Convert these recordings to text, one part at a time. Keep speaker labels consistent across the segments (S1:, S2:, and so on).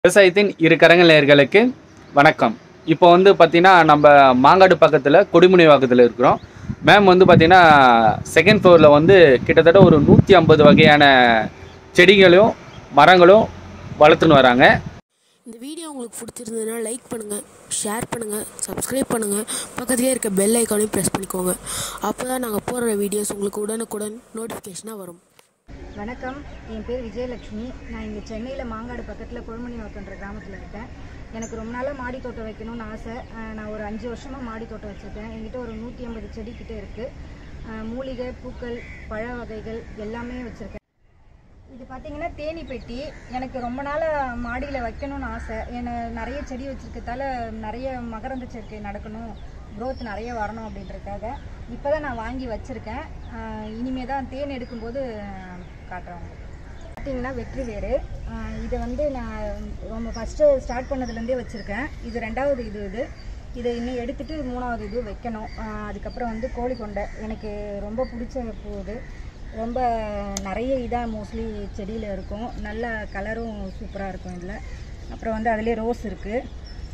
S1: விவசாயத்தின் இரு கரங்கள் நேயர்களுக்கு வணக்கம் இப்போ வந்து பார்த்தீங்கன்னா நம்ம மாங்காடு பக்கத்தில் கொடிமுனை வாக்கத்தில் இருக்கிறோம் மேம் வந்து பார்த்தீங்கன்னா செகண்ட் ஃப்ளோரில் வந்து கிட்டத்தட்ட ஒரு நூற்றி ஐம்பது வகையான செடிகளும் மரங்களும் வளர்த்துன்னு வராங்க
S2: இந்த வீடியோ உங்களுக்கு பிடிச்சிருந்ததுன்னா லைக் பண்ணுங்கள் ஷேர் பண்ணுங்கள் சப்ஸ்கிரைப் பண்ணுங்கள் பக்கத்துலேயே இருக்க பெல் ஐக்கானையும் ப்ரெஸ் பண்ணிக்கோங்க அப்போ தான் நாங்கள் போடுற வீடியோஸ் உங்களுக்கு உடனுக்குடன் நோட்டிஃபிகேஷனாக வரும்
S3: வணக்கம் என் பேர் விஜயலட்சுமி நான் இங்கே சென்னையில் மாங்காடு பக்கத்தில் கொழுமணி வாக்கன்ற கிராமத்தில் இருக்கேன் எனக்கு ரொம்ப நாளாக மாடி தோட்டம் வைக்கணும்னு ஆசை அஹ் நான் ஒரு அஞ்சு வருஷமாக மாடி தோட்டம் வச்சுருக்கேன் என்கிட்ட ஒரு நூற்றி ஐம்பது செடி கிட்ட இருக்குது மூலிகை பூக்கள் பழ வகைகள் எல்லாமே வச்சுருக்கேன் இது பார்த்தீங்கன்னா தேனி பெட்டி எனக்கு ரொம்ப நாளாக மாடியில் வைக்கணும்னு ஆசை ஏன்னா நிறைய செடி வச்சுருக்கதால நிறைய மகரந்த சேர்க்கை நடக்கணும் growth நிறைய வரணும் அப்படின்றதுக்காக இப்போ தான் நான் வாங்கி வச்சுருக்கேன் இனிமே தான் தேன் எடுக்கும்போது ஆஹ், காட்டுறேன் உங்களுக்கு பார்த்தீங்கன்னா வெற்றி வேறு ஆஹ், இதை வந்து நான் ரொம்ப ஃபஸ்ட்டு ஸ்டார்ட் பண்ணதுலேருந்தே வச்சுருக்கேன் இது ரெண்டாவது இது இது இதை இன்னும் எடுத்துட்டு மூணாவது இது வைக்கணும் ஆஹ், அதுக்கப்புறம் வந்து கோழி கொண்டை எனக்கு ரொம்ப பிடிச்ச பூ இது ரொம்ப நிறைய இதாக மோஸ்ட்லி செடியில் இருக்கும் நல்ல கலரும் சூப்பராக இருக்கும் இதில் அப்புறம் வந்து அதிலே ரோஸ் இருக்குது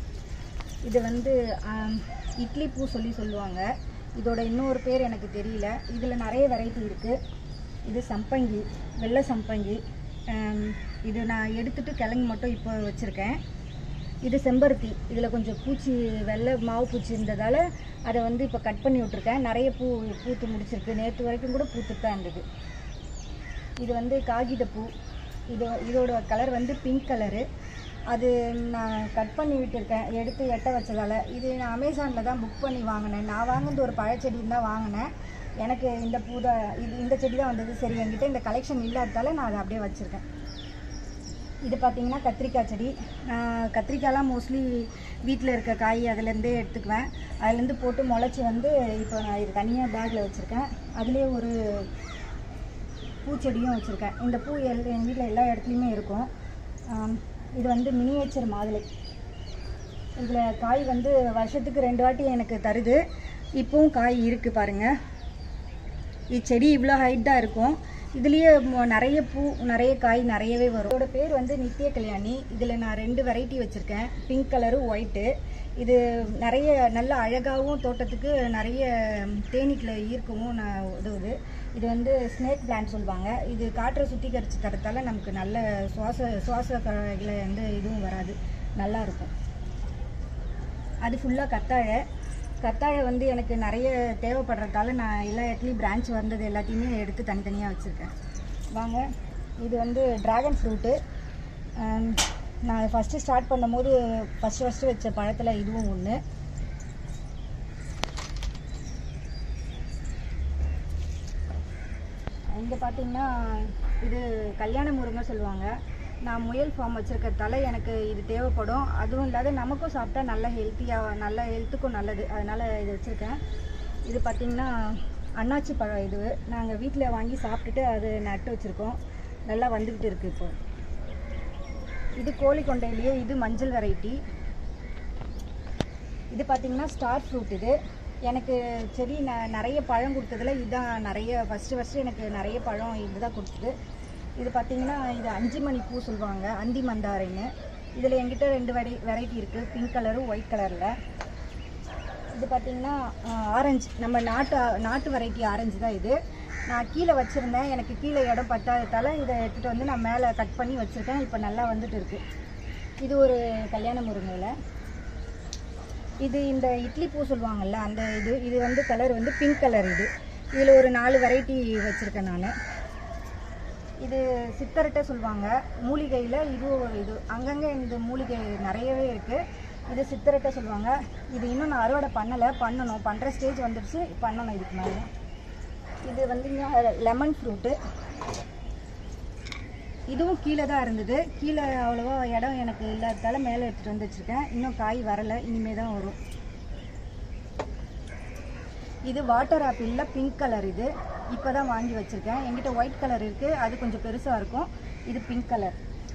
S3: இது வந்து ஆம், இட்லி பூ சொல்லி சொல்லுவாங்க இதோட இன்னொரு பேர் எனக்கு தெரியல இதில் நிறைய வெரைட்டி இருக்குது இது சம்பங்கி வெள்ளை சம்பங்கி ஆம், இது நான் எடுத்துட்டு கிழங்கு மட்டும் இப்போ வச்சுருக்கேன் இது செம்பருத்தி இதில் கொஞ்சம் பூச்சி வெள்ளை மாவு பூச்சி இருந்ததால் அதை வந்து இப்போ கட் பண்ணி விட்ருக்கேன் நிறைய பூ பூத்து முடிச்சிருக்கு நேற்று வரைக்கும் கூட பூத்துட்டு தான் இருந்தது இது வந்து காகிதப்பூ இது இதோட கலர் வந்து பிங்க் கலரு அது நான் கட் பண்ணி விட்டுருக்கேன் எடுத்து எட்ட வச்சதால் இது நான் அமேசானில் தான் புக் பண்ணி வாங்கினேன் நான் வாங்கினது ஒரு பழச்செடி தான் வாங்கினேன் எனக்கு இந்த பூ தான் இது இந்த செடி தான் வந்தது சரி என்கிட்ட இந்த கலெக்ஷன் இல்லாததால நான் அதை அப்படியே வச்சுருக்கேன் இது பார்த்தீங்கன்னா கத்திரிக்காய் செடி நான் கத்திரிக்காய்லாம் மோஸ்ட்லி வீட்டில் இருக்க காய் அதுலேருந்தே எடுத்துக்குவேன் அதுலேருந்து போட்டு முளைச்சி வந்து இப்போ நான் இது தனியாக பேக்கில் வச்சுருக்கேன் அதுலேயே ஒரு பூச்செடியும் வச்சுருக்கேன் இந்த பூ எல் எங்கள் வீட்டில் எல்லா இடத்துலையுமே இருக்கும் ஆம், இது வந்து மினியேச்சர் மாதுளை இதில் காய் வந்து வருஷத்துக்கு ரெண்டு வாட்டி எனக்கு தருது இப்போவும் காய் இருக்குது பாருங்கள் இச்செடி இவ்வளோ ஹைட் தான் இருக்கும் இதுலேயே மொ- நிறைய பூ நிறைய காய் நிறையவே வரும் இதோட பேர் வந்து நித்திய கல்யாணி இதில் நான் ரெண்டு வெரைட்டி வச்சுருக்கேன் பிங்க் கலரு ஒயிட்டு இது நிறைய நல்ல அழகாகவும் தோட்டத்துக்கு நிறைய தேனீக்களை ஈர்க்கவும் நான் உதவுது இது வந்து ஸ்னேக் பிளான்ட் சொல்லுவாங்க இது காற்றை சுத்திகரித்து தரத்தால நமக்கு நல்ல சுவாச சுவாச கலைகளை வந்து இதுவும் வராது நல்லா இருக்கும் அது ஃபுல்லாக கத்தாழை கத்தாழை வந்து எனக்கு நிறைய தேவைப்படுறதால நான் எல்லா இடத்துலையும் பிரான்ச் வந்தது எல்லாத்தையுமே எடுத்து தனித்தனியாக வச்சுருக்கேன் வாங்க இது வந்து ட்ராகன் ஃப்ரூட்டு நான் ஃபஸ்ட்டு ஸ்டார்ட் பண்ணும்போது ஃபஸ்ட்டு ஃபஸ்ட்டு வச்ச பழத்தில் இதுவும் ஒன்று இங்கே பார்த்தீங்கன்னா இது கல்யாண முருங்கை சொல்லுவாங்க நான் முயல் ஃபார்ம் வச்சுருக்கிறதால எனக்கு இது தேவைப்படும் அதுவும் இல்லாத நமக்கும் சாப்பிட்டா நல்ல ஹெல்த்தியாக நல்ல ஹெல்த்துக்கும் நல்லது அதனால் இது வச்சுருக்கேன் இது பார்த்திங்கன்னா அன்னாச்சி பழம் இது நாங்கள் வீட்டில் வாங்கி சாப்பிட்டுட்டு அது நட்டு வச்சுருக்கோம் நல்லா வந்துக்கிட்டு இருக்குது இப்போ இது கோழி கொண்டையிலேயே இது மஞ்சள் வெரைட்டி இது பார்த்தீங்கன்னா ஸ்டார் ஃப்ரூட் இது எனக்கு செடி ந நிறைய பழம் கொடுத்ததுல இதுதான் நிறைய ஃபஸ்ட்டு ஃபஸ்ட்டு எனக்கு நிறைய பழம் இதுதான் கொடுத்தது இது பார்த்தீங்கன்னா இது அஞ்சு மணி பூ சொல்லுவாங்க அந்தி மந்தாரைன்னு இதில் என்கிட்ட ரெண்டு வெரை வெரைட்டி இருக்குது பிங்க் கலரும் ஒயிட் கலரில் இது பார்த்தீங்கன்னா ஆரஞ்சு நம்ம நாட்டு நாட்டு வெரைட்டி ஆரஞ்சு தான் இது நான் கீழே வச்சுருந்தேன் எனக்கு கீழே இடம் பத்தாததால் இதை எடுத்துகிட்டு வந்து நான் மேலே கட் பண்ணி வச்சுருக்கேன் இப்போ நல்லா வந்துட்டு இருக்கு இது ஒரு கல்யாண முருங்கையில் இது இந்த இட்லி பூ சொல்லுவாங்கல்ல அந்த இது இது வந்து கலர் வந்து பிங்க் கலர் இது இதில் ஒரு நாலு வெரைட்டி வச்சுருக்கேன் நான் இது சித்தரட்டை சொல்லுவாங்க மூலிகையில் இதுவும் ஒரு இது அங்கங்கே இந்த மூலிகை நிறையவே இருக்குது இது சித்தரட்டை சொல்லுவாங்க இது இன்னும் நான் அறுவடை பண்ணலை பண்ணணும் பண்ணுற ஸ்டேஜ் வந்துடுச்சு பண்ணணும் இதுக்கு மேலே இது வந்துங்க லெமன் ஃப்ரூட்டு இதுவும் கீழே தான் இருந்தது கீழே அவ்வளோவா இடம் எனக்கு இல்லாததால மேலே எடுத்துகிட்டு வந்து வச்சுருக்கேன் இன்னும் காய் வரலை இனிமே தான் வரும் இது வாட்டர் ஆப்பிளில் பிங்க் கலர் இது இப்போ தான் வாங்கி வச்சுருக்கேன் என்கிட்ட ஒயிட் கலர் இருக்குது அது கொஞ்சம் பெருசாக இருக்கும் இது பிங்க் கலர்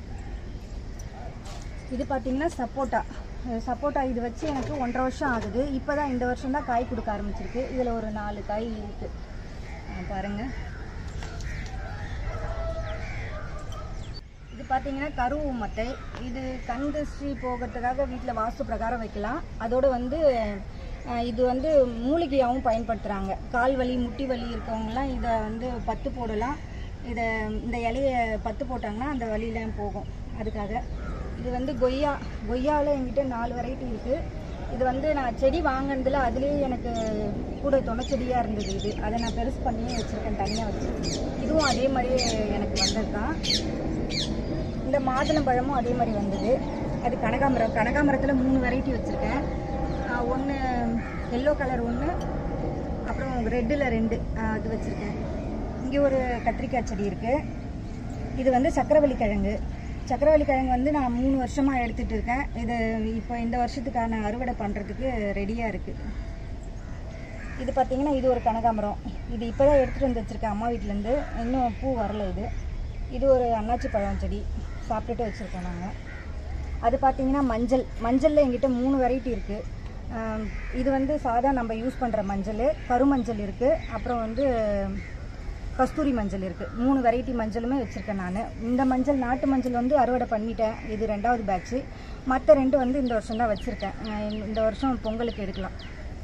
S3: இது பார்த்தீங்கன்னா சப்போட்டா சப்போட்டா இது வச்சு எனக்கு ஒன்றரை வருஷம் ஆகுது இப்போ தான் இந்த வருஷம் தான் காய் கொடுக்க ஆரம்பிச்சிருக்கு இதில் ஒரு நாலு காய் இருக்குது பாருங்கள் இது பார்த்தீங்கன்னா கருவு மட்டை இது கண் திருஷ்டி போகிறதுக்காக வீட்டில் வாஸ்து பிரகாரம் வைக்கலாம் அதோட வந்து அஹ், இது வந்து மூலிகையாகவும் பயன்படுத்துகிறாங்க கால் வலி முட்டி வலி இருக்கவங்கலாம் இதை வந்து பத்து போடலாம் இதை இந்த இலைய பத்து போட்டாங்கன்னா அந்த வலியெலாம் போகும் அதுக்காக இது வந்து கொய்யா கொய்யாவில் என்கிட்ட நாலு வெரைட்டி இருக்குது இது வந்து நான் செடி வாங்கினதுல அதுலேயே எனக்கு கூட துணை செடியாக இருந்தது இது அதை நான் பெருசு பண்ணியே வச்சுருக்கேன் தனியாக வச்சு இதுவும் அதே மாதிரியே எனக்கு வந்தது தான் இந்த மாதுளம்பழமும் அதே மாதிரி வந்தது அது கனகாமரம் கனகாமரத்தில் மூணு வெரைட்டி வச்சுருக்கேன் ஒன்று எல்லோ கலர் ஒன்று அப்புறம் ரெட்டில் ரெண்டு ஆஹ் அது வச்சுருக்கேன் இங்கே ஒரு கத்திரிக்காய் செடி இருக்குது இது வந்து சக்கரவள்ளி கிழங்கு சக்கரவள்ளி கிழங்கு வந்து நான் மூணு வருஷமாக எடுத்துகிட்டு இருக்கேன் இது இப்போ இந்த வருஷத்துக்கான அறுவடை பண்ணுறதுக்கு ரெடியாக இருக்குது இது பார்த்தீங்கன்னா இது ஒரு கனகாமரம் இது இப்போ தான் எடுத்துகிட்டு வந்து வச்சுருக்கேன் அம்மா வீட்டிலேருந்து இன்னும் பூ வரல இது இது ஒரு அன்னாச்சி பழம் செடி சாப்பிட்டுட்டு வச்சுருக்கோம் நாங்கள் அது பார்த்தீங்கன்னா மஞ்சள் மஞ்சளில் எங்கிட்ட மூணு வெரைட்டி இருக்குது இது வந்து சாதா நம்ம யூஸ் பண்ணுற மஞ்சள் கருமஞ்சள் இருக்குது அப்புறம் வந்து கஸ்தூரி மஞ்சள் இருக்குது மூணு வெரைட்டி மஞ்சளுமே வச்சுருக்கேன் நான் இந்த மஞ்சள் நாட்டு மஞ்சள் வந்து அறுவடை பண்ணிட்டேன் இது ரெண்டாவது பேட்ச்சு மற்ற ரெண்டு வந்து இந்த வருஷம் தான் வச்சுருக்கேன் இந்த வருஷம் பொங்கலுக்கு எடுக்கலாம்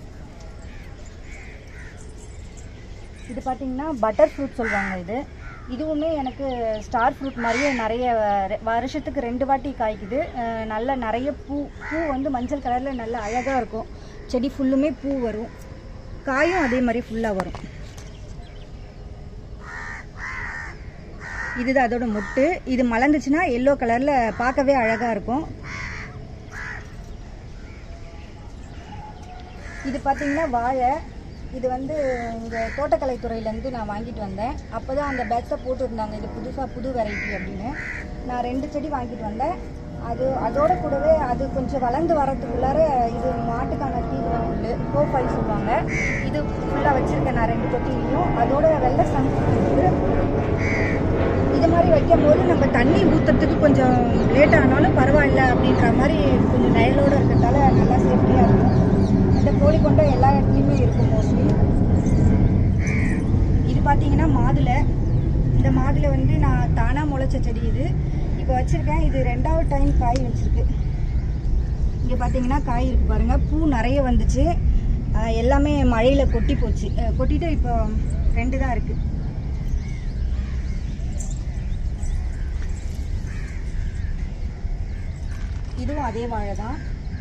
S3: இது பார்த்தீங்கன்னா பட்டர் ஃப்ரூட் சொல்லுவாங்க இது இதுவுமே எனக்கு ஸ்டார் ஃப்ரூட் மாதிரியே நிறைய ரெ- வருஷத்துக்கு ரெண்டு வாட்டி காய்க்குது அஹ் நல்ல நிறைய பூ பூ வந்து மஞ்சள் கலரில் நல்ல அழகாக இருக்கும் செடி ஃபுல்லுமே பூ வரும் காயும் அதே மாதிரி ஃபுல்லாக வரும் இதுதான் அதோட மொட்டு இது மலர்ந்துச்சுன்னா எல்லோ கலரில் பார்க்கவே அழகாக இருக்கும் இது பார்த்தீங்கன்னா வாழை இது வந்து இங்கே தோட்டக்கலைத்துறையிலேருந்து நான் வாங்கிட்டு வந்தேன் அப்போ தான் அந்த பேட்ஸை போட்டுருந்தாங்க இது புதுசாக புது வெரைட்டி அப்படின்னு நான் ரெண்டு செடி வாங்கிட்டு வந்தேன் அது அதோட கூடவே அது கொஞ்சம் வளர்ந்து வரதுக்குள்ளார இது மாட்டுக்கான தீவன புல் கோஃபைல் சொல்லுவாங்க இது ஃபுல்லாக வச்சுருக்கேன் நான் ரெண்டு தொட்டிலையும் அதோட வெள்ளை சங்கு இருக்குது இது மாதிரி வைக்கும் போது நம்ம தண்ணி ஊற்றுறதுக்கு கொஞ்சம் லேட் ஆனாலும் பரவாயில்ல அப்படின்ற மாதிரி கொஞ்சம் நயலோடு இருக்கிறதால நல்லா சேஃப்டியாக இருக்கும் இந்த கோழி கொண்டை எல்லா இடத்துலையுமே இருக்கும் மோஸ்ட்லி இது பார்த்தீங்கன்னா மாதுளை இந்த மாதுளை வந்து நான் தானாக முளைச்ச செடி இது இப்போ வச்சுருக்கேன் இது ரெண்டாவது டைம் காய் வச்சிருக்கு இங்கே பார்த்தீங்கன்னா காய் இருக்கு பாருங்க பூ நிறைய வந்துச்சு ஆஹ் எல்லாமே மழையில் கொட்டி போச்சு அஹ் கொட்டிட்டு இப்போ ரெண்டு தான் இருக்குது இதுவும் அதே வாழை தான்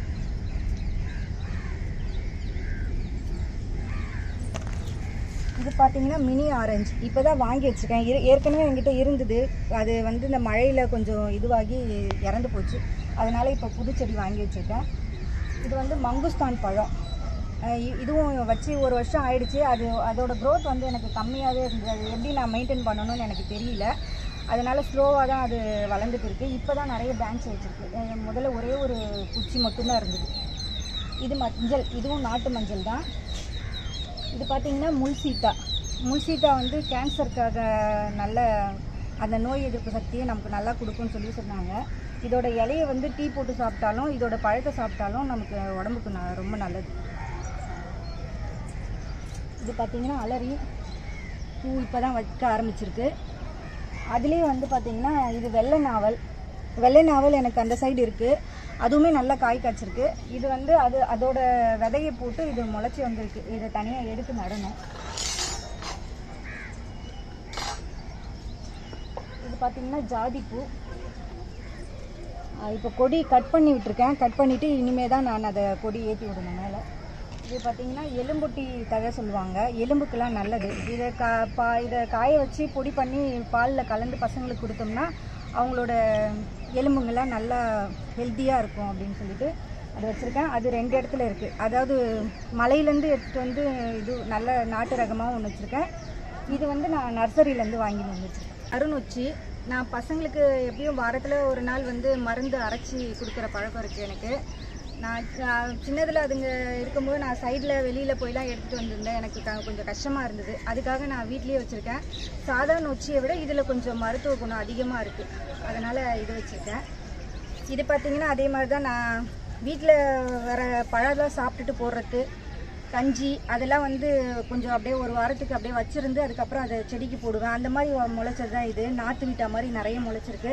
S3: இது பார்த்தீங்கன்னா மினி ஆரஞ்சு இப்போ தான் வாங்கி வச்சுருக்கேன் இரு ஏற்கனவே என்கிட்ட இருந்தது அது வந்து இந்த மழையில் கொஞ்சம் இதுவாகி இறந்து போச்சு அதனால் இப்போ புது செடி வாங்கி வச்சுருக்கேன் இது வந்து மங்குஸ்தான் பழம் அஹ் இ- இதுவும் வச்சு ஒரு வருஷம் ஆயிடுச்சு அது அதோட க்ரோத் வந்து எனக்கு கம்மியாகவே இருந்தது அது எப்படி நான் மெயின்டைன் பண்ணணும்னு எனக்கு தெரியல அதனால ஸ்லோவாக தான் அது வளர்ந்துட்டு இருக்கு இப்போ தான் நிறைய பேங்க்ஸ் வச்சுருக்கு முதல்ல ஒரே ஒரு குச்சி மட்டும்தான் இருந்தது இது மஞ்சள் இதுவும் நாட்டு மஞ்சள் தான் இது பார்த்தீங்கன்னா முல்சீத்தா முல்சீத்தா வந்து கேன்சருக்காக நல்ல அந்த நோய் எதிர்ப்பு சக்தியை நமக்கு நல்லா கொடுக்கும்னு சொல்லி சொன்னாங்க இதோட இலையை வந்து டீ போட்டு சாப்பிட்டாலும் இதோட பழத்தை சாப்பிட்டாலும் நமக்கு உடம்புக்கு ந- ரொம்ப நல்லது இது பார்த்தீங்கன்னா அலரி பூ இப்போ தான் வைக்க ஆரம்பிச்சிருக்கு அதுலேயே வந்து பார்த்தீங்கன்னா இது வெள்ளை நாவல் வெள்ளை நாவல் எனக்கு அந்த சைடு இருக்குது அதுவுமே நல்லா காய் காய்ச்சிருக்கு இது வந்து அது அதோட விதையை போட்டு இது முளைச்சி வந்திருக்கு இதை தனியாக எடுத்து நடணும் இது பார்த்தீங்கன்னா ஜாதி பூ இப்போ கொடி கட் பண்ணி விட்டுருக்கேன் கட் பண்ணிவிட்டு இனிமே தான் நான் அதை கொடி ஏற்றி விடணும் மேலே இது பார்த்தீங்கன்னா எலும்புட்டி தழை சொல்லுவாங்க எலும்புக்கெல்லாம் நல்லது இதை கா பா இதை காய வச்சு பொடி பண்ணி பாலில் கலந்து பசங்களுக்கு கொடுத்தோம்னா அவங்களோட எலும்புங்கெல்லாம் நல்லா ஹெல்த்தியாக இருக்கும் அப்படின்னு சொல்லிட்டு அதை வச்சுருக்கேன் அது ரெண்டு இடத்துல இருக்குது அதாவது மலையிலேருந்து எடுத்துகிட்டு வந்து இது நல்ல நாட்டு ரகமாகவும் ஒன்று வச்சுருக்கேன் இது வந்து நான் நர்சரியிலேருந்து வாங்கிட்டு வந்து வச்சுருக்கேன் அருணொச்சி நான் பசங்களுக்கு எப்படியும் வாரத்தில் ஒரு நாள் வந்து மருந்து அரைச்சி கொடுக்குற பழக்கம் இருக்குது எனக்கு நான் சின்னதில் அதுங்க இருக்கும்போது நான் சைடில் வெளியில் போய்லாம் எடுத்துகிட்டு வந்திருந்தேன் எனக்கு க- கொஞ்சம் கஷ்டமாக இருந்தது அதுக்காக நான் வீட்லேயே வச்சுருக்கேன் சாதாரண நொச்சியை விட இதில் கொஞ்சம் மருத்துவ குணம் அதிகமாக இருக்குது அதனால் இது வச்சுருக்கேன் இது பார்த்தீங்கன்னா அதே மாதிரி தான் நான் வீட்டில் வர பழம்லாம் சாப்பிட்டுட்டு போடுறது கஞ்சி அதெல்லாம் வந்து கொஞ்சம் அப்படியே ஒரு வாரத்துக்கு அப்படியே வச்சிருந்து அதுக்கப்புறம் அதை செடிக்கு போடுவேன் அந்த மாதிரி வ- முளைச்சது தான் இது நாற்று விட்டா மாதிரி நிறைய முளைச்சிருக்கு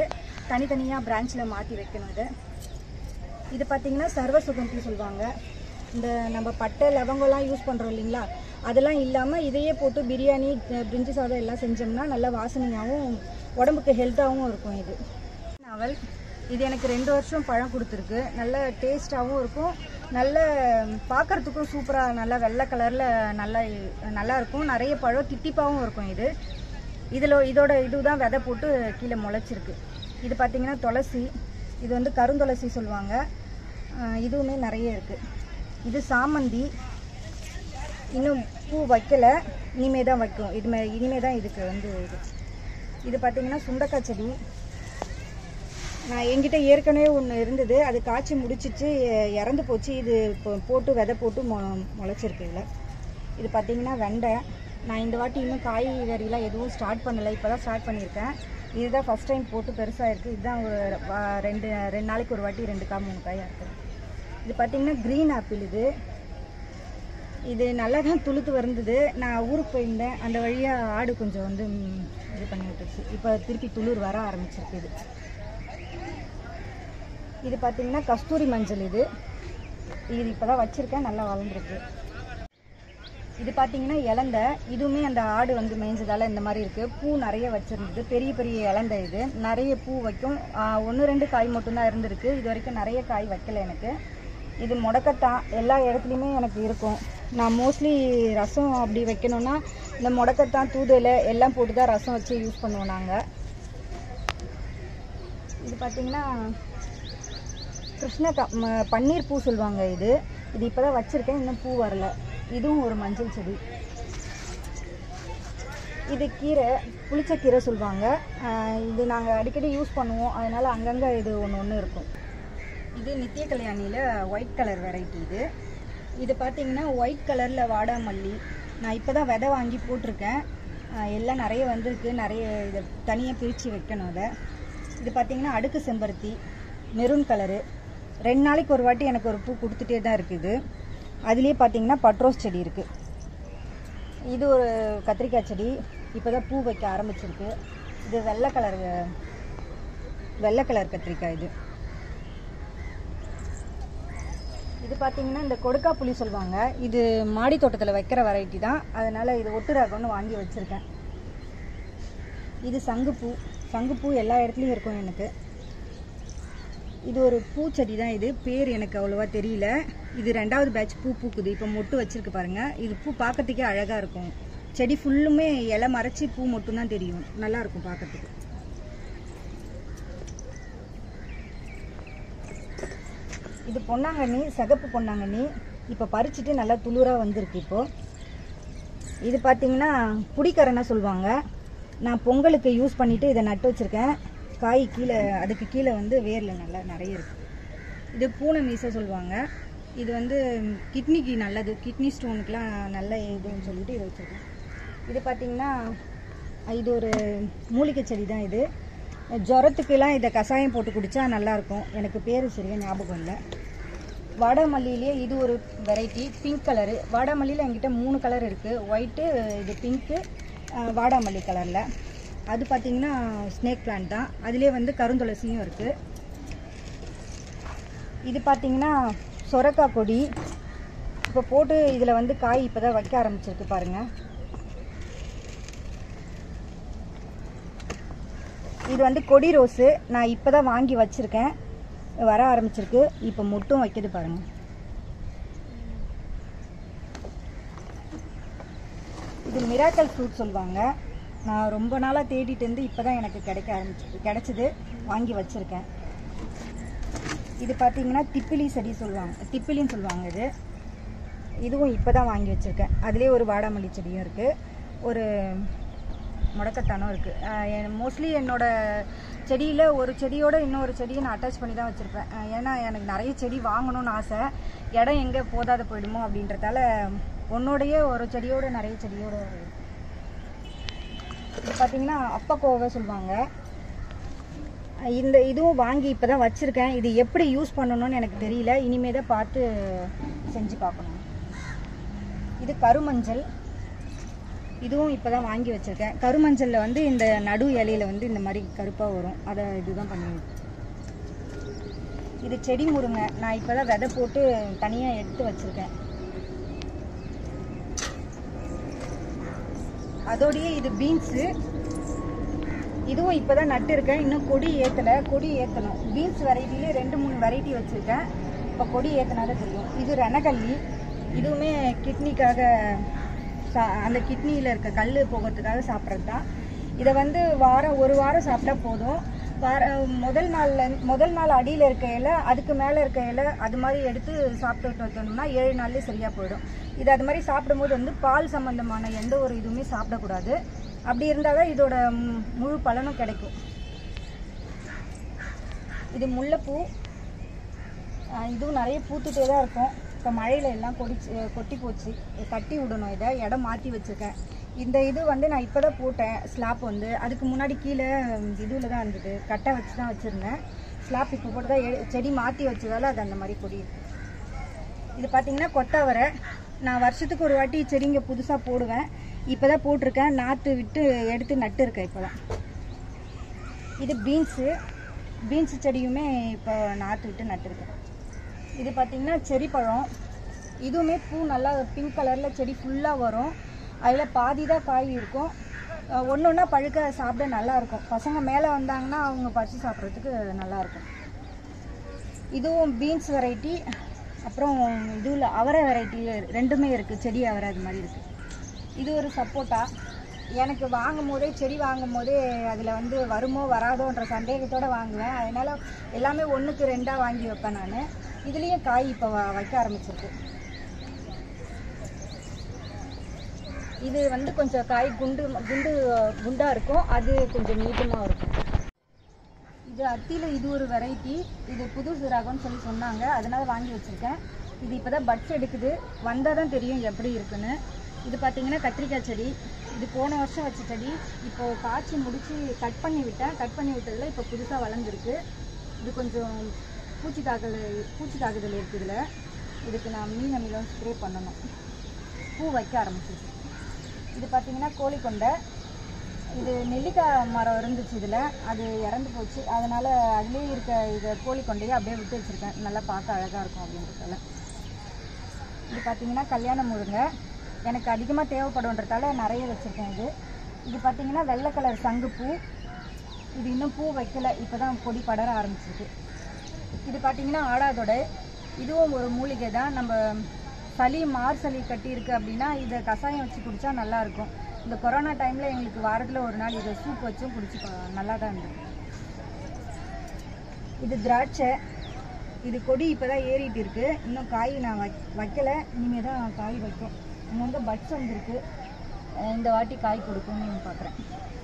S3: தனித்தனியாக பிரான்ச்சில் மாற்றி வைக்கணும் இதை இது பார்த்தீங்கன்னா சர்வ சுகந்தி சொல்லுவாங்க இந்த நம்ம பட்டை லவங்கம்லாம் யூஸ் பண்ணுறோம் இல்லைங்களா அதெல்லாம் இல்லாமல் இதையே போட்டு பிரியாணி அஹ், பிரிஞ்சி சாதம் எல்லாம் செஞ்சோம்னா நல்ல வாசனையாகவும் உடம்புக்கு ஹெல்த்தாகவும் இருக்கும் இது நாவல் இது எனக்கு ரெண்டு வருஷம் பழம் கொடுத்துருக்கு நல்ல டேஸ்ட்டாகவும் இருக்கும் நல்ல பார்க்கறதுக்கும் சூப்பராக நல்லா வெள்ளை கலரில் நல்லா நல்லா இருக்கும் நிறைய பழம் தித்திப்பாகவும் இருக்கும் இது இதில் இதோட இதுதான் விதை போட்டு கீழே முளைச்சிருக்கு இது பார்த்தீங்கன்னா துளசி இது வந்து கருந்துளசி சொல்லுவாங்க அஹ் இதுவுமே நிறைய இருக்குது இது சாமந்தி இன்னும் பூ வைக்கல இனிமே தான் வைக்கும் இது மே இனிமே தான் இதுக்கு வந்து இது இது பார்த்தீங்கன்னா சுண்டக்காய் செடி நான் என்கிட்ட ஏற்கனவே ஒன்று இருந்தது அது காய்ச்சி முடிச்சிச்சு எ- இறந்து போச்சு இது இப்போ போட்டு விதை போட்டு மொ முளைச்சிருக்கு இதில் இது பார்த்தீங்கன்னா வெண்டை நான் இந்த வாட்டி இன்னும் காய்கறிலாம் எதுவும் ஸ்டார்ட் பண்ணலை இப்போ தான் ஸ்டார்ட் பண்ணியிருக்கேன் இதுதான் ஃபஸ்ட் டைம் போட்டு பெருசாக இருக்குது இதுதான் ஒரு வா- ரெண்டு ரெண்டு நாளைக்கு ஒரு வாட்டி ரெண்டு காய் மூணு காயாக இருக்குது இது பார்த்தீங்கன்னா க்ரீன் ஆப்பிள் இது இது நல்லா தான் துளுத்து வருந்தது நான் ஊருக்கு போயிருந்தேன் அந்த வழியாக ஆடு கொஞ்சம் வந்து ம், இது பண்ணி விட்டுருச்சு இப்போ திருப்பி துளிர் வர ஆரம்பிச்சிருக்கு இது இது பார்த்தீங்கன்னா கஸ்தூரி மஞ்சள் இது இது இப்போ தான் வச்சுருக்கேன் நல்லா வளர்ந்துருக்கு இது பார்த்தீங்கன்னா இலந்த இதுவுமே அந்த ஆடு வந்து மேய்ஞ்சதால இந்த மாதிரி இருக்குது பூ நிறைய வச்சுருந்தது பெரிய பெரிய இலந்த இது நிறைய பூ வைக்கும் ஒன்று ரெண்டு காய் மட்டும்தான் இருந்திருக்கு இது வரைக்கும் நிறைய காய் வைக்கல எனக்கு இது முடக்கத்தான் எல்லா இடத்துலையுமே எனக்கு இருக்கும் நான் மோஸ்ட்லி ரசம் அப்படி வைக்கணும்னா இந்த முடக்கத்தான் தூதுவளை எல்லாம் போட்டு தான் ரசம் வச்சு யூஸ் பண்ணுவோம் நாங்கள் இது பார்த்தீங்கன்னா கிருஷ்ண க- ம- பன்னீர் பூ சொல்லுவாங்க இது இது இப்போ தான் வச்சுருக்கேன் இன்னும் பூ வரல இதுவும் ஒரு மஞ்சள் செடி இது கீரை புளிச்சக்கீரை சொல்லுவாங்க ஆஹ் இது நாங்கள் அடிக்கடி யூஸ் பண்ணுவோம் அதனால் அங்கங்கே இது ஒன்று ஒன்று இருக்கும் இது நித்திய கல்யாணியில் ஒயிட் கலர் வெரைட்டி இது இது பார்த்தீங்கன்னா ஒயிட் கலரில் வாடாமல்லி நான் இப்போ தான் விதை வாங்கி போட்டிருக்கேன் ஆஹ் எல்லாம் நிறைய வந்திருக்கு நிறைய இதை தனியாக பிரித்து வைக்கணும் அதை இது பார்த்தீங்கன்னா அடுக்கு செம்பருத்தி மெரூன் கலரு ரெண்டு நாளைக்கு ஒரு வாட்டி எனக்கு ஒரு பூ கொடுத்துட்டே தான் இருக்குது அதுலேயே பார்த்தீங்கன்னா பட்ரோஸ் செடி இருக்குது இது ஒரு கத்திரிக்காய் செடி இப்போ தான் பூ வைக்க ஆரம்பிச்சிருக்கு இது வெள்ளை கலர் வெள்ளை கலர் கத்திரிக்காய் இது இது பார்த்தீங்கன்னா இந்த கொடுக்கா புளி சொல்லுவாங்க இது மாடி தோட்டத்தில் வைக்கிற வெரைட்டி தான் அதனால் இது ஒட்டு ரகம்னு வாங்கி வச்சுருக்கேன் இது சங்குப்பூ சங்குப்பூ எல்லா இடத்துலையும் இருக்கும் எனக்கு இது ஒரு பூச்செடி தான் இது பேர் எனக்கு அவ்வளோவா தெரியல இது ரெண்டாவது பேட்ச் பூ பூக்குது இப்போ மொட்டு வச்சிருக்கு பாருங்க இது பூ பார்க்கறதுக்கே அழகாக இருக்கும் செடி ஃபுல்லுமே இலை மறைச்சி பூ மட்டும்தான் தெரியும் நல்லா இருக்கும் பார்க்கறதுக்கு இது பொன்னாங்கண்ணி சிகப்பு பொன்னாங்கண்ணி இப்போ பறிச்சுட்டு நல்லா துளுராக வந்திருக்கு இப்போ இது பார்த்தீங்கன்னா புடிக்கரைன்னா சொல்லுவாங்க நான் பொங்கலுக்கு யூஸ் பண்ணிட்டு இதை நட்டு வச்சிருக்கேன் காய் கீழே அதுக்கு கீழே வந்து வேரில் நல்லா நிறைய இருக்கு இது பூனை மீசை சொல்லுவாங்க இது வந்து கிட்னிக்கு நல்லது கிட்னி ஸ்டோனுக்குலாம் நல்ல இதுன்னு சொல்லிட்டு இதை வச்சிருக்கேன் இது பார்த்தீங்கன்னா இது ஒரு மூலிகை செடி தான் இது ஜுரத்துக்கெல்லாம் இதை கஷாயம் போட்டு குடித்தா நல்லாயிருக்கும் எனக்கு பேர் சரியாக ஞாபகம் இல்லை வாடாமல்லியிலேயே இது ஒரு வெரைட்டி பிங்க் கலரு வாடாமல்லியில் என்கிட்ட மூணு கலர் இருக்குது ஒயிட்டு இது பிங்க்கு வாடாமல்லி கலரில் அது பார்த்தீங்கன்னா ஸ்னேக் பிளான்ட் தான் அதுலேயே வந்து கருந்துளசியும் இருக்குது இது பார்த்தீங்கன்னா சொரக்காய் கொடி இப்போ போட்டு இதில் வந்து காய் இப்போ தான் வைக்க ஆரம்பிச்சிருக்கு பாருங்கள் இது வந்து கொடி ரோஸு நான் இப்போ தான் வாங்கி வச்சுருக்கேன் வர ஆரம்பிச்சிருக்கு இப்போ மொட்டும் வைக்குது பாருங்க இது மிராக்கல் ஃப்ரூட் சொல்லுவாங்க நான் ரொம்ப நாளாக தேடிட்டு இருந்து இப்போ தான் எனக்கு கிடைக்க ஆரம்பிச்சிருக்கு கிடைச்சிது வாங்கி வச்சுருக்கேன் இது பார்த்தீங்கன்னா திப்பிலி செடி சொல்லுவாங்க திப்பிலின்னு சொல்லுவாங்க இது இதுவும் இப்போ தான் வாங்கி வச்சுருக்கேன் அதுலேயே ஒரு வாடாமல்லி செடியும் இருக்குது ஒரு முடக்கத்தானும் இருக்குது மோஸ்ட்லி என்னோட செடியில் ஒரு செடியோட இன்னொரு செடியை நான் அட்டாச் பண்ணி தான் வச்சுருப்பேன் ஏன்னா எனக்கு நிறைய செடி வாங்கணும்னு ஆசை இடம் எங்கே போதாத போயிடுமோ அப்படின்றதால ஒன்னோடையே ஒரு செடியோட நிறைய செடியோட இது பார்த்தீங்கன்னா அப்பக்கோவை சொல்லுவாங்க இந்த இதுவும் வாங்கி இப்போ தான் வச்சுருக்கேன் இது எப்படி யூஸ் பண்ணணும்னு எனக்கு தெரியல இனிமே தான் பார்த்து செஞ்சு பார்க்கணும் இது கருமஞ்சள் இதுவும் இப்போ தான் வாங்கி வச்சுருக்கேன் கருமஞ்சளில் வந்து இந்த நடு இலையில வந்து இந்த மாதிரி கருப்பாக வரும் அதை இதுதான் பண்ணுவேன் இது செடி முருங்கை நான் இப்போ தான் விதை போட்டு தனியாக எடுத்து வச்சுருக்கேன் அதோடயே இது பீன்ஸு இதுவும் இப்போ தான் நட்டு இருக்கேன் இன்னும் கொடி ஏற்றலை கொடி ஏற்றணும் பீன்ஸ் வெரைட்டிலே ரெண்டு மூணு வெரைட்டி வச்சுருக்கேன் இப்போ கொடி ஏற்றினா தான் தெரியும் இது ரணக்கல்லி இதுவுமே கிட்னிக்காக சா அந்த கிட்னியில் இருக்க கல் போகிறதுக்காக சாப்பிட்றது தான் இதை வந்து வாரம் ஒரு வாரம் சாப்பிட்டா போதும் வார முதல் நாளில் முதல் நாள் அடியில் இருக்க இலை அதுக்கு மேலே இருக்க இலை அது மாதிரி எடுத்து சாப்பிட்டு வச்சோம்னா ஏழு நாள்லேயே சரியாக போயிடும் இது அது மாதிரி சாப்பிடும்போது வந்து பால் சம்மந்தமான எந்த ஒரு இதுவுமே சாப்பிடக்கூடாது அப்படி இருந்தால் தான் இதோட ம், முழு பலனும் கிடைக்கும் இது முல்லைப்பூ ஆஹ் இதுவும் நிறைய பூத்துட்டே தான் இருக்கும் இப்போ மழையில எல்லாம் கொடிச்சு கொட்டி போச்சு கட்டி விடணும் இதை இடம் மாற்றி வச்சுருக்கேன் இந்த இது வந்து நான் இப்போ தான் போட்டேன் ஸ்லாப் வந்து அதுக்கு முன்னாடி கீழே இதுவில் தான் இருந்தது கட்டை வச்சு தான் வச்சுருந்தேன் ஸ்லாப் இப்போ போட்டு தான் எடு- செடி மாற்றி வச்சதால அது அந்த மாதிரி கொடி இருக்கு இது பார்த்தீங்கன்னா கொத்தவரை நான் வருஷத்துக்கு ஒரு வாட்டி செடிங்க புதுசாக போடுவேன் இப்போ தான் போட்டிருக்கேன் நாற்று விட்டு எடுத்து நட்டு இருக்கேன் இப்போ தான் இது பீன்ஸு பீன்ஸ் செடியுமே இப்போ நாற்று விட்டு நட்டுருக்கேன் இது பார்த்தீங்கன்னா செரி பழம் இதுவுமே பூ நல்லா பிங்க் கலரில் செடி ஃபுல்லாக வரும் அதில் பாதி தான் காய் இருக்கும் ஒன்று ஒன்றா பழுக்க சாப்பிட நல்லா இருக்கும் பசங்க மேலே வந்தாங்கன்னா அவங்க பறித்து சாப்பிட்றதுக்கு நல்லா இருக்கும் இதுவும் பீன்ஸ் வெரைட்டி அப்புறம் இதுவில் அவரை வெரைட்டி ரெண்டுமே இருக்குது செடி அவரை அது மாதிரி இருக்குது இது ஒரு சப்போட்டா எனக்கு வாங்கும் போதே செடி வாங்கும் போதே அதில் வந்து வருமோ வராதோன்ற சந்தேகத்தோடு வாங்குவேன் அதனால எல்லாமே ஒன்றுக்கு ரெண்டாக வாங்கி வைப்பேன் நான் இதுலேயும் காய் இப்போ வைக்க ஆரம்பிச்சிருக்கு இது வந்து கொஞ்சம் காய் குண்டு குண்டு குண்டாக இருக்கும் அது கொஞ்சம் நீட்டமாக இருக்கும் இது அத்தியில் இது ஒரு வெரைட்டி இது புது ரகம்னு சொல்லி சொன்னாங்க அதனால வாங்கி வச்சுருக்கேன் இது இப்போ தான் பட்ஸ் எடுக்குது வந்தால் தான் தெரியும் எப்படி இருக்குன்னு இது பார்த்தீங்கன்னா கத்திரிக்காய் செடி இது போன வருஷம் வச்ச செடி இப்போ காய்ச்சி முடிச்சு கட் பண்ணி விட்டேன் கட் பண்ணி விட்டதில் இப்போ புதுசாக வளர்ந்துருக்கு இது கொஞ்சம் பூச்சி தாக்குதல் பூச்சி தாக்குதல் இருக்குது இதில் இதுக்கு நான் மீன் அமிலம் ஸ்ப்ரே பண்ணணும் பூ வைக்க ஆரம்பிச்சிச்சு இது பார்த்தீங்கன்னா கோழிக்கொண்டை இது நெல்லிக்காய் மரம் இருந்துச்சு இதில் அது இறந்து போச்சு அதனால் அதுலேயே இருக்க இதை கோழிக்கொண்டையை அப்படியே விட்டு வச்சுருக்கேன் நல்லா பார்க்க அழகாக இருக்கும் அப்படின்றதால இது பார்த்தீங்கன்னா கல்யாண முருங்கை எனக்கு அதிகமாக தேவைப்படுன்றதால நிறைய வச்சுருக்கேன் இது இது பார்த்தீங்கன்னா வெள்ளை கலர் சங்குப்பூ இது இன்னும் பூ வைக்கல இப்போ தான் கொடி படர ஆரம்பிச்சிருக்கு இது பார்த்தீங்கன்னா ஆடாதொடை இதுவும் ஒரு மூலிகை தான் நம்ம சளி மார் சளி கட்டி இருக்கு அப்படின்னா இதை கஷாயம் வச்சு குடித்தா நல்லாயிருக்கும் இந்த கொரோனா டைமில் எங்களுக்கு வாரத்தில் ஒரு நாள் இதை சூப் வச்சும் குடிச்சு பா- நல்லா தான் இருந்தது இது திராட்சை இது கொடி இப்போ தான் ஏறிட்டு இருக்கு இன்னும் காய் நான் வை வைக்கல இனிமேல் தான் காய் வைக்கும் இங்கே வந்து பட்ஸ் வந்திருக்கு அஹ் இந்த வாட்டி காய் கொடுக்கும்னு பார்க்குறேன்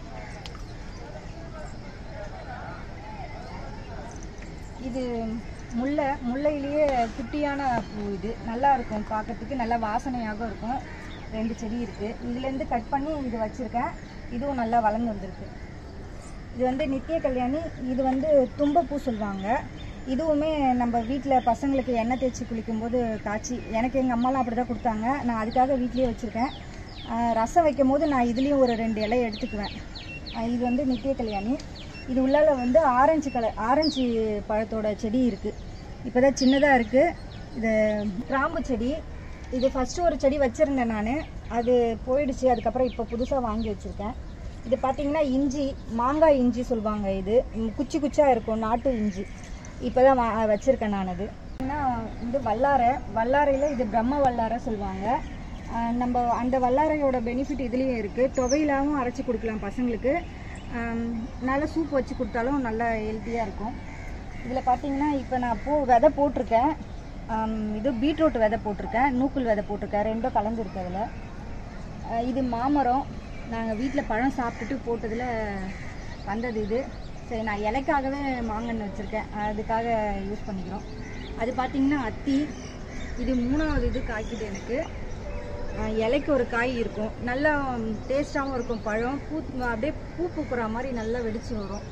S3: இது முல்லை முல்லையிலேயே குட்டியான பூ இது நல்லா இருக்கும் பார்க்கறதுக்கு நல்லா வாசனையாகவும் இருக்கும் ரெண்டு செடி இருக்குது இதுலேருந்து கட் பண்ணி இது வச்சுருக்கேன் இதுவும் நல்லா வளர்ந்து வந்திருக்கு இது வந்து நித்திய கல்யாணி இது வந்து தும்பப்பூ சொல்லுவாங்க இதுவுமே நம்ம வீட்டில் பசங்களுக்கு எண்ணெய் தேய்ச்சி குளிக்கும்போது காய்ச்சி எனக்கு எங்கள் அம்மாலாம் அப்படி தான் கொடுத்தாங்க நான் அதுக்காக வீட்லேயே வச்சுருக்கேன் ஆஹ் ரசம் வைக்கும் போது நான் இதுலேயும் ஒரு ரெண்டு இலை எடுத்துக்குவேன் ஆஹ் இது வந்து நித்திய கல்யாணி இது உள்ளால வந்து ஆரஞ்சு கலர் ஆரஞ்சு பழத்தோட செடி இருக்குது இப்போ தான் சின்னதாக இருக்குது இது கிராம்பு செடி இது ஃபஸ்ட்டு ஒரு செடி வச்சுருந்தேன் நான் அது போயிடுச்சு அதுக்கப்புறம் இப்போ புதுசாக வாங்கி வச்சுருக்கேன் இது பார்த்தீங்கன்னா இஞ்சி மாங்காய் இஞ்சி சொல்லுவாங்க இது ம், குச்சி குச்சியாக இருக்கும் நாட்டு இஞ்சி இப்போ தான் வா வச்சுருக்கேன் நான் அது பார்த்தீங்கன்னா இது வல்லாரை வல்லாரையில் இது பிரம்ம வல்லாரை சொல்லுவாங்க ஆஹ் நம்ம அந்த வல்லாரையோட பெனிஃபிட் இதுலேயும் இருக்குது துவையிலாவும் அரைச்சி கொடுக்கலாம் பசங்களுக்கு ஆம், நல்ல சூப் வச்சு கொடுத்தாலும் நல்லா ஹெல்த்தியாக இருக்கும் இதில் பார்த்தீங்கன்னா இப்போ நான் பூ விதை போட்டிருக்கேன் ஆம், இது பீட்ரூட் விதை போட்டிருக்கேன் நூக்குல் விதை போட்டிருக்கேன் ரெண்டும் கலந்துருக்கு அதில் அஹ் இது மாமரம் நாங்கள் வீட்டில் பழம் சாப்பிட்டுட்டு போட்டதில் வந்தது இது சரி நான் இலைக்காகவே மாங்கன்று வச்சுருக்கேன் அதுக்காக யூஸ் பண்ணிக்கிறோம் அது பார்த்திங்கன்னா அத்தி இது மூணாவது இது காய்க்குது எனக்கு அஹ் இலைக்கு ஒரு காய் இருக்கும் நல்லா டேஸ்ட்டாகவும் இருக்கும் பழம் பூ அப்படியே பூ பூக்குற மாதிரி நல்லா வெடிச்சு வரும்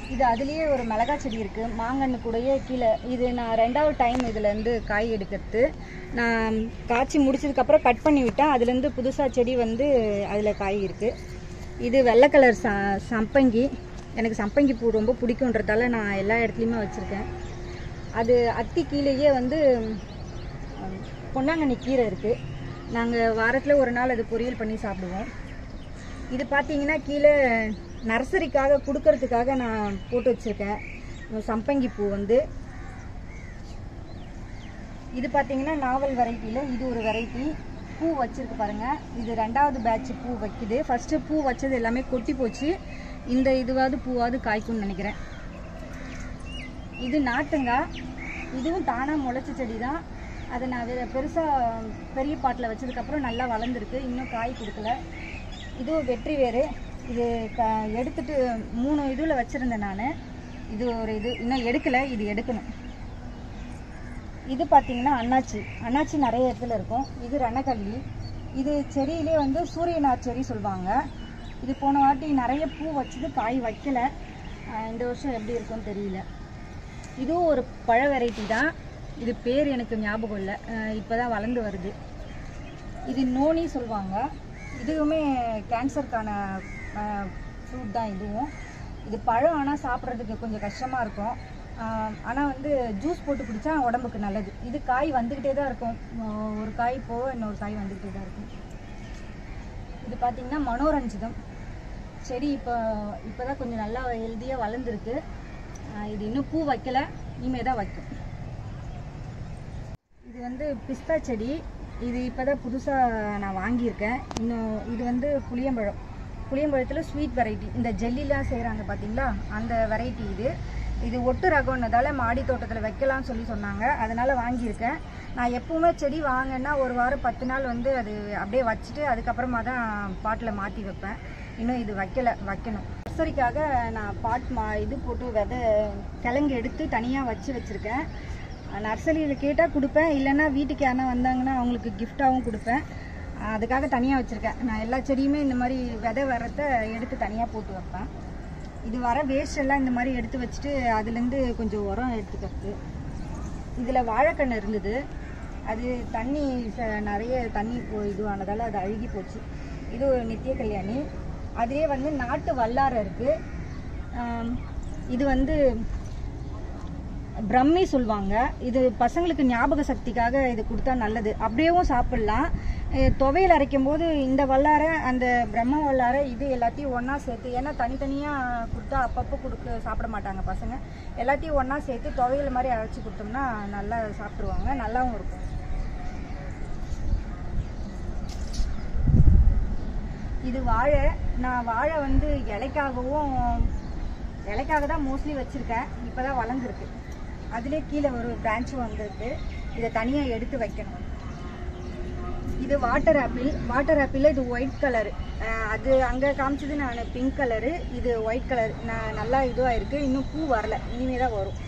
S3: இது அதுலேயே ஒரு மிளகா செடி இருக்குது மாங்கன்று கூடயே கீழே இது நான் ரெண்டாவது டைம் இதுலேருந்து காய் எடுக்கிறது நான் காய்ச்சி முடிச்சதுக்கப்புறம் கட் பண்ணி விட்டேன் அதுலேருந்து புதுசாக செடி வந்து அதில் காய் இருக்குது இது வெள்ளை கலர் ச சம்பங்கி எனக்கு சம்பங்கி பூ ரொம்ப பிடிக்குன்றதால நான் எல்லா இடத்துலையுமே வச்சுருக்கேன் அது அத்தி கீழேயே வந்து ம், பொன்னாங்கண்ணி கீரை இருக்குது நாங்கள் வாரத்தில் ஒரு நாள் அது பொரியல் பண்ணி சாப்பிடுவோம் இது பார்த்தீங்கன்னா கீழே நர்சரிக்காக கொடுக்கறதுக்காக நான் போட்டு வச்சுருக்கேன் சம்பங்கி பூ வந்து இது பார்த்தீங்கன்னா நாவல் வெரைட்டியில் இது ஒரு வெரைட்டி பூ வச்சிருக்கு பாருங்க இது ரெண்டாவது பேட்ச் பூ வைக்குது ஃபர்ஸ்ட்டு பூ வச்சது எல்லாமே கொட்டி போச்சு இந்த இதுவாவது பூவாவது காய்க்கும்னு நினைக்கிறேன் இது நாட்டுங்காய் இதுவும் தானாக முளைச்ச செடி தான் அதை நான் பெருசாக பெரிய பாட்டில் வச்சதுக்கப்புறம் நல்லா வளர்ந்துருக்கு இன்னும் காய் கொடுக்கல இதுவும் வெற்றி வேறு இது க எடுத்துட்டு மூணு இதில் வச்சுருந்தேன் நான் இது ஒரு இது இன்னும் எடுக்கலை இது எடுக்கணும் இது பார்த்தீங்கன்னா அண்ணாச்சி அண்ணாச்சி நிறைய இடத்துல இருக்கும் இது ரணக்கல்லி இது செடியிலே வந்து சூரியனார் செடி சொல்லுவாங்க இது போன வாட்டி நிறைய பூ வச்சது காய் வைக்கல ஆஹ் இந்த வருஷம் எப்படி இருக்கும்னு தெரியல இதுவும் ஒரு பழ வெரைட்டி தான் இது பேர் எனக்கு ஞாபகம் இல்லை இப்போ தான் வளர்ந்து வருது இது நோனி சொல்லுவாங்க இதுவுமே கேன்சருக்கான ஃப்ரூட் தான் இதுவும் இது பழம் ஆனால் சாப்பிட்றதுக்கு கொஞ்சம் கஷ்டமாக இருக்கும் ஆனால் வந்து ஜூஸ் போட்டு குடித்தா உடம்புக்கு நல்லது இது காய் வந்துக்கிட்டே தான் இருக்கும் ஆஹ் ஒரு காய் போக இன்னொரு காய் வந்துக்கிட்டே தான் இருக்கும் இது பார்த்தீங்கன்னா மனோரஞ்சிதம் செடி இப்போ இப்போ தான் கொஞ்சம் நல்லா ஹெல்த்தியாக வளர்ந்துருக்கு ஆஹ் இது இன்னும் பூ வைக்கல இனிமே தான் வைக்கும் இது வந்து பிஸ்தா செடி இது இப்போ தான் புதுசாக நான் வாங்கியிருக்கேன் இன்னும் இது வந்து புளியம்பழம் புளியம்பழத்தில் ஸ்வீட் வெரைட்டி இந்த ஜெல்லிலாம் செய்கிறாங்க பார்த்தீங்களா அந்த வெரைட்டி இது இது ஒட்டு ரகம்னதால மாடி தோட்டத்தில் வைக்கலாம்னு சொல்லி சொன்னாங்க அதனால் வாங்கியிருக்கேன் நான் எப்பவுமே செடி வாங்கினா ஒரு வாரம் பத்து நாள் வந்து அது அப்படியே வச்சுட்டு அதுக்கப்புறமா தான் பாட்டில் மாற்றி வைப்பேன் இன்னும் இது வைக்கல வைக்கணும் நர்சரிக்காக நான் பாட் மா இது போட்டு விதை கிழங்கு எடுத்து தனியாக வச்சு வச்சுருக்கேன் நர்சரியில் கேட்டால் கொடுப்பேன் இல்லைன்னா வீட்டுக்கு யாருனா வந்தாங்கன்னா அவங்களுக்கு கிஃப்டாகவும் கொடுப்பேன் அதுக்காக தனியாக வச்சுருக்கேன் நான் எல்லா செடியுமே இந்த மாதிரி விதை வரத்த எடுத்து தனியாக போட்டு வைப்பேன் இது வர வேஸ்ட் எல்லாம் இந்த மாதிரி எடுத்து வச்சுட்டு அதுலேருந்து கொஞ்சம் உரம் எடுத்துக்கிறது இதில் வாழைக்கன்று இருந்தது அது தண்ணி ச- நிறைய தண்ணி போ- இதுவானதால் அது அழுகி போச்சு இது ஒரு நித்திய கல்யாணி அதுலேயே வந்து நாட்டு வல்லாரை இருக்குது இது வந்து பிரம்மி சொல்லுவாங்க இது பசங்களுக்கு ஞாபக சக்திக்காக இது கொடுத்தா நல்லது அப்படியேவும் சாப்பிடலாம் அஹ் துவையல் அரைக்கும் போது இந்த வல்லார அந்த பிரம்ம வல்லார இது எல்லாத்தையும் ஒன்றா சேர்த்து ஏன்னா தனித்தனியாக கொடுத்தா அப்பப்போ கொடுக்க சாப்பிட மாட்டாங்க பசங்க எல்லாத்தையும் ஒன்றா சேர்த்து துவையல் மாதிரி அரைச்சி கொடுத்தோம்னா நல்லா சாப்பிடுவாங்க நல்லாவும் இருக்கும் இது வாழை நான் வாழை வந்து இலைக்காகவும் இலைக்காக தான் மோஸ்ட்லி வச்சுருக்கேன் இப்போ தான் வளர்ந்துருக்கு அதுலேயே கீழே ஒரு பிரான்ச்சும் வந்திருக்கு இதை தனியாக எடுத்து வைக்கணும் இது வாட்டர் ஆப்பிள் வாட்டர் ஆப்பிளில் இது ஒயிட் கலரு அது அங்கே காமிச்சது நான் பிங்க் கலரு இது ஒயிட் கலர் நான் நல்லா இதுவாக இருக்குது இன்னும் பூ வரல இனிமே தான் வரும்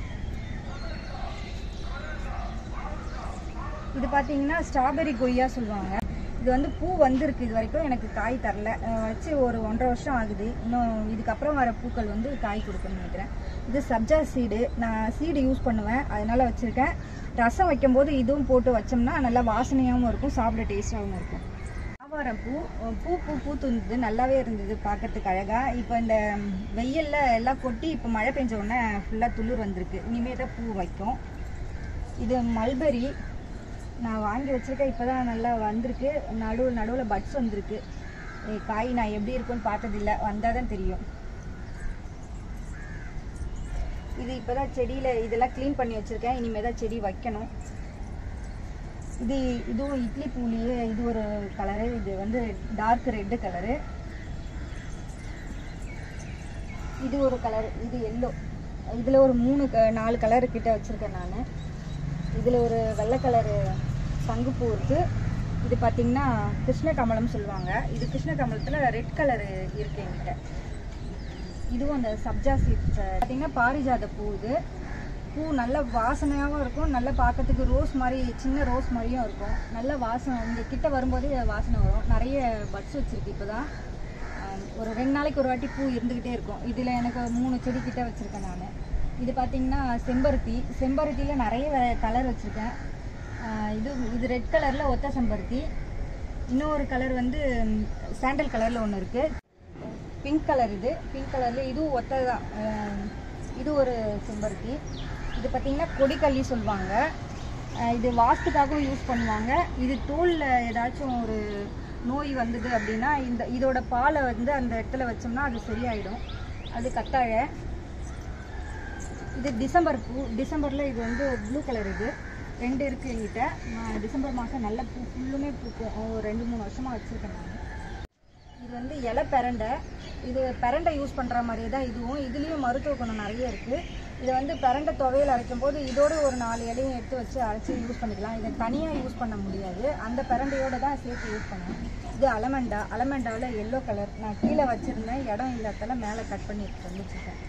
S3: இது பார்த்தீங்கன்னா ஸ்ட்ராபெரி கொய்யா சொல்லுவாங்க இது வந்து பூ வந்திருக்கு இது வரைக்கும் எனக்கு காய் தரல அஹ் வச்சு ஒரு ஒன்றரை வருஷம் ஆகுது இன்னும் இதுக்கப்புறம் வர பூக்கள் வந்து காய் கொடுக்குன்னு நினைக்கிறேன் இது சப்ஜா சீடு நான் சீடு யூஸ் பண்ணுவேன் அதனால வச்சுருக்கேன் ரசம் வைக்கும்போது இதுவும் போட்டு வச்சோம்னா நல்லா வாசனையாகவும் இருக்கும் சாப்பிட டேஸ்டாகவும் இருக்கும் ஆவாரம் பூ அஹ் பூ பூ பூத்து இருந்தது நல்லாவே இருந்தது பார்க்கறதுக்கு அழகா இப்போ இந்த வெயில்ல எல்லாம் கொட்டி இப்போ மழை பெஞ்ச உடனே ஃபுல்லாக துளிர் வந்திருக்கு இனிமே தான் பூ வைக்கும் இது மல்பெரி நான் வாங்கி வச்சிருக்கேன் இப்போ தான் நல்லா வந்திருக்கு நடுவில் நடுவில் பட்ஸ் வந்திருக்கு ஏய், காய் நான் எப்படி இருக்கும்னு பார்த்ததில்ல வந்தால் தான் தெரியும் இது இப்போ தான் செடியில் இதெல்லாம் க்ளீன் பண்ணி வச்சுருக்கேன் இனிமேல் தான் செடி வைக்கணும் இது இதுவும் இட்லி பூலியே இது ஒரு கலரு இது வந்து டார்க் ரெட்டு கலரு இது ஒரு கலர் இது எல்லோ இதில் ஒரு மூணு க- நாலு கலர் கிட்ட வச்சுருக்கேன் நான் இதில் ஒரு வெள்ளை கலரு சங்குப்பூ இருக்குது இது பார்த்தீங்கன்னா கிருஷ்ண கமலம் சொல்லுவாங்க இது கிருஷ்ண கமலத்தில் ரெட் கலரு இருக்கு என்கிட்ட இதுவும் அந்த சப்ஜா சீட்ஸ் பார்த்தீங்கன்னா பாரிஜாத பூ இது பூ நல்ல வாசனையாகவும் இருக்கும் நல்லா பார்க்கறதுக்கு ரோஸ் மாதிரி சின்ன ரோஸ் மாதிரியும் இருக்கும் நல்ல வாசனை இங்கே கிட்ட வரும்போதே வாசனை வரும் நிறைய பட்ஸ் வச்சுருக்கு இப்போ தான் ஒரு ரெண்டு நாளைக்கு ஒரு வாட்டி பூ இருந்துக்கிட்டே இருக்கும் இதில் எனக்கு மூணு செடி கிட்ட வச்சுருக்கேன் நான் இது பார்த்தீங்கன்னா செம்பருத்தி செம்பருத்தியில் நிறைய கலர் வச்சுருக்கேன் இது இது ரெட் கலரில் ஒத்த செம்பருத்தி இன்னொரு கலர் வந்து சாண்டல் கலரில் ஒன்று இருக்குது பிங்க் கலர் இது பிங்க் கலரில் இதுவும் ஒத்த தான் இது ஒரு செம்பருத்தி இது பார்த்திங்கன்னா கொடிக்கல்லி சொல்லுவாங்க அஹ் இது வாஸ்துக்காகவும் யூஸ் பண்ணுவாங்க இது தோலில் ஏதாச்சும் ஒரு நோய் வந்தது அப்படின்னா இந்த இதோட பாலை வந்து அந்த இடத்துல வச்சோம்னா அது சரியாயிடும் அது கத்தாழை இது டிசம்பர் பூ டிசம்பரில் இது வந்து ப்ளூ கலர் இது ரெண்டு இருக்குது எங்கிட்ட நான் டிசம்பர் மாதம் நல்ல பூ ஃபுல்லுமே பூக்கும் ஒரு ரெண்டு மூணு வருஷமாக வச்சுருக்கேன் நான் இது வந்து இலை பிரண்டை இது பிரண்டை யூஸ் பண்ணுற மாதிரியே தான் இதுவும் இதுலேயும் மருத்துவ குணம் நிறைய இருக்குது இது வந்து பிரண்டை துவையல் அரைக்கும் போது இதோட ஒரு நாலு இலையும் எடுத்து வச்சு அரைச்சி யூஸ் பண்ணிக்கலாம் இதை தனியாக யூஸ் பண்ண முடியாது அந்த பிரண்டையோட தான் சேர்த்து யூஸ் பண்ணுவேன் இது அலமண்டா அலமண்டாவில் எல்லோ கலர் நான் கீழே வச்சுருந்தேன் இடம் இல்லாதால மேலே கட் பண்ணி எடுத்துட்டு வந்து வச்சுருக்கேன்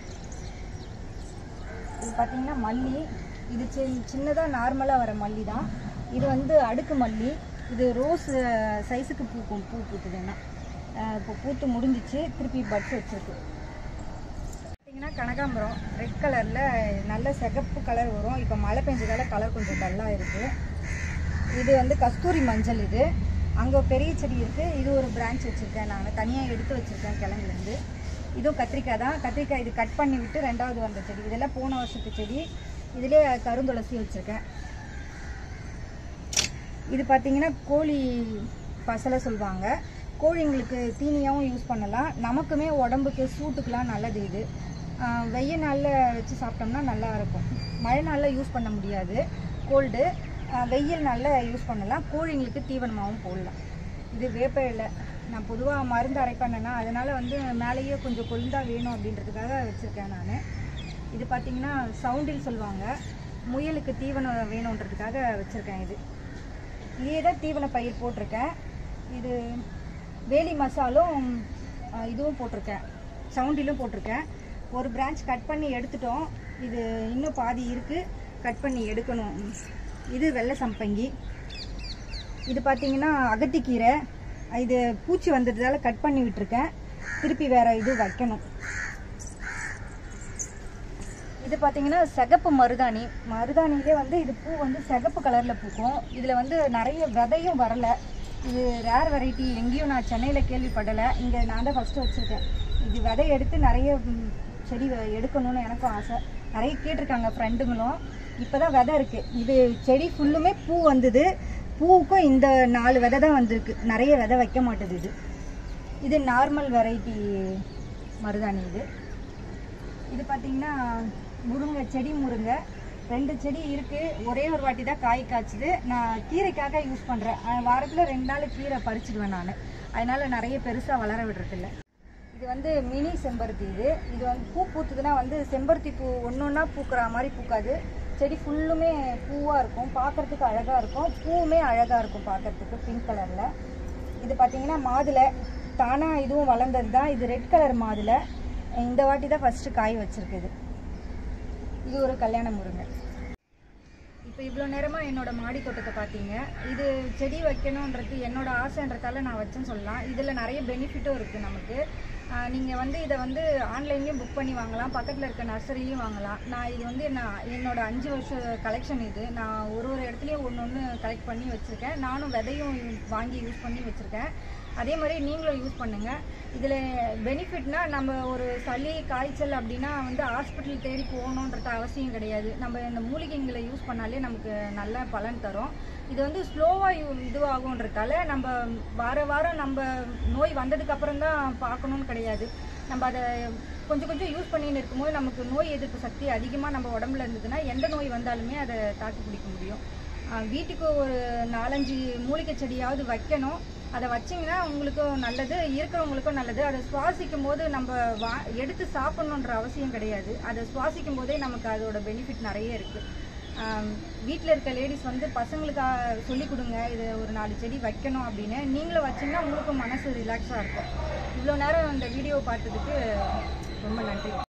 S3: இது பார்த்தீங்கன்னா மல்லி இது சி சின்னதாக நார்மலாக வர மல்லி தான் இது வந்து அடுக்கு மல்லி இது ரோஸ் சைஸுக்கு பூக்கும் பூ பூத்துதுன்னா அஹ் இப்போ பூத்து முடிஞ்சிச்சு திருப்பி பட்ஸ் வச்சிருக்கு பார்த்தீங்கன்னா கனகாம்பரம் ரெட் கலரில் நல்ல சிகப்பு கலர் வரும் இப்போ மழை பெஞ்சதால கலர் கொஞ்சம் டல்லாக இருக்குது இது வந்து கஸ்தூரி மஞ்சள் இது அங்கே பெரிய செடி இருக்குது இது ஒரு பிரான்ச் வச்சுருக்கேன் நான் தனியாக எடுத்து வச்சுருக்கேன் கிழங்குலேருந்து இதுவும் கத்திரிக்காய் தான் கத்திரிக்காய் இது கட் பண்ணி விட்டு ரெண்டாவது வந்த செடி இதெல்லாம் போன வருஷத்து செடி இதிலே கருந்துளசி வச்சுருக்கேன் இது பார்த்தீங்கன்னா கோழி பசலை சொல்லுவாங்க கோழிங்களுக்கு தீனியாகவும் யூஸ் பண்ணலாம் நமக்குமே உடம்புக்கு சூட்டுக்கெலாம் நல்லது இது ஆஹ் வெய்ய நாளில் வச்சு சாப்பிட்டோம்னா நல்லா இருக்கும் மழை நாளில் யூஸ் பண்ண முடியாது கோல்டு வெயில் நாளில் யூஸ் பண்ணலாம் கோழிங்களுக்கு தீவனமாகவும் போடலாம் இது வேப்ப இலை நான் பொதுவாக மருந்து அரைப்பேன்னா அதனால் வந்து மேலேயே கொஞ்சம் கொழுந்தா வேணும் அப்படின்றதுக்காக வச்சுருக்கேன் நான் இது பார்த்தீங்கன்னா சவுண்டில் சொல்லுவாங்க முயலுக்கு தீவனம் வேணுன்றதுக்காக வச்சுருக்கேன் இது இதே தான் தீவன பயிர் போட்டிருக்கேன் இது வேலி மசாலும் ஆ, இதுவும் போட்டிருக்கேன் சவுண்டிலும் போட்டிருக்கேன் ஒரு பிரான்ச் கட் பண்ணி எடுத்துட்டோம் இது இன்னும் பாதி இருக்குது கட் பண்ணி எடுக்கணும் இது வெள்ளை சம்பங்கி இது பார்த்தீங்கன்னா அகத்திக்கீரை இது பூச்சி வந்ததால கட் பண்ணி விட்டுருக்கேன் திருப்பி வேற இது வைக்கணும் இது பார்த்தீங்கன்னா சிகப்பு மருதாணி மருதாணியிலே வந்து இது பூ வந்து சிகப்பு கலரில் பூக்கும் இதில் வந்து நிறைய விதையும் வரல இது ரேர் வெரைட்டி எங்கேயும் நான் சென்னையில் கேள்விப்படலை இங்கே நான் தான் ஃபஸ்ட்டு வச்சுருக்கேன் இது விதை எடுத்து நிறைய ம், செடி வ- எடுக்கணும்னு எனக்கும் ஆசை நிறைய கேட்டிருக்காங்க ஃப்ரெண்டுங்களும் இப்போ தான் விதை இருக்குது இது செடி ஃபுல்லுமே பூ வந்தது பூவுக்கும் இந்த நாலு விதை தான் வந்திருக்கு நிறைய விதை வைக்க மாட்டேது இது இது நார்மல் வெரைட்டி மருதாணி இது இது பார்த்தீங்கன்னா முருங்கை செடி முருங்கை ரெண்டு செடி இருக்குது ஒரே ஒரு வாட்டி தான் காய் காய்ச்சுது நான் கீரைக்காக யூஸ் பண்ணுறேன் வாரத்தில் ரெண்டு நாள் கீரை பறிச்சிடுவேன் நான் அதனால் நிறைய பெருசாக வளர விடுறதில்ல இது வந்து மினி செம்பருத்தி இது இது வந்து பூ பூத்துதுன்னா வந்து செம்பருத்தி பூ ஒன்று ஒன்றா பூக்கிற மாதிரி பூக்காது செடி ஃபுல்லுமே பூவாக இருக்கும் பார்க்கறதுக்கு அழகாக இருக்கும் பூவுமே அழகாக இருக்கும் பார்க்கறதுக்கு பிங்க் கலரில் இது பார்த்தீங்கன்னா மாதுளை தானாக இதுவும் வளர்ந்தது தான் இது ரெட் கலர் மாதுளை இந்த வாட்டி தான் ஃபஸ்ட்டு காய் வச்சிருக்குது இது ஒரு கல்யாண முருங்கை இப்போ இவ்வளோ நேரமாக என்னோட மாடி தோட்டத்தை பார்த்தீங்க இது செடி வைக்கணுன்றது என்னோட ஆசைன்றதால நான் வச்சேன்னு சொல்லலாம் இதில் நிறைய பெனிஃபிட்டும் இருக்குது நமக்கு நீங்கள் வந்து இதை வந்து ஆன்லைன்லேயும் புக் பண்ணி வாங்கலாம் பக்கத்தில் இருக்க நர்சரிலையும் வாங்கலாம் நான் இது வந்து நான் என்னோட அஞ்சு வருஷ கலெக்ஷன் இது நான் ஒரு ஒரு இடத்துலையும் ஒன்று ஒன்று கலெக்ட் பண்ணி வச்சுருக்கேன் நானும் விதையும் வாங்கி யூஸ் பண்ணி வச்சுருக்கேன் அதே மாதிரி நீங்களும் யூஸ் பண்ணுங்கள் இதில் பெனிஃபிட்னா நம்ம ஒரு சளி காய்ச்சல் அப்படின்னா வந்து ஹாஸ்பிட்டல் தேடி போகணுன்றது அவசியம் கிடையாது நம்ம இந்த மூலிகைங்களை யூஸ் பண்ணாலே நமக்கு நல்ல பலன் தரும் இது வந்து ஸ்லோவாக இதுவாகுன்றதால நம்ம வார வாரம் நம்ம நோய் வந்ததுக்கு அப்புறம் தான் பார்க்கணும்னு கிடையாது நம்ம அதை கொஞ்சம் கொஞ்சம் யூஸ் பண்ணின்னு இருக்கும்போது நமக்கு நோய் எதிர்ப்பு சக்தி அதிகமாக நம்ம உடம்புல இருந்ததுன்னா எந்த நோய் வந்தாலுமே அதை தாக்கு பிடிக்க முடியும் ஆஹ் வீட்டுக்கு ஒரு நாலஞ்சு மூலிகை செடியாவது வைக்கணும் அதை வச்சிங்கன்னா உங்களுக்கும் நல்லது இருக்கிறவங்களுக்கும் நல்லது அதை சுவாசிக்கும் போது நம்ம வா எடுத்து சாப்பிட்ணுன்ற அவசியம் கிடையாது அதை சுவாசிக்கும் போதே நமக்கு அதோட பெனிஃபிட் நிறைய இருக்குது வீட்டில் இருக்க லேடிஸ் வந்து பசங்களுக்கு சொல்லி கொடுங்க இது ஒரு நாலு செடி வைக்கணும் அப்படின்னு நீங்களும் வச்சிங்கன்னா உங்களுக்கும் மனசு ரிலாக்ஸாக இருக்கும் இவ்வளோ நேரம் இந்த வீடியோ பார்த்ததுக்கு ரொம்ப நன்றி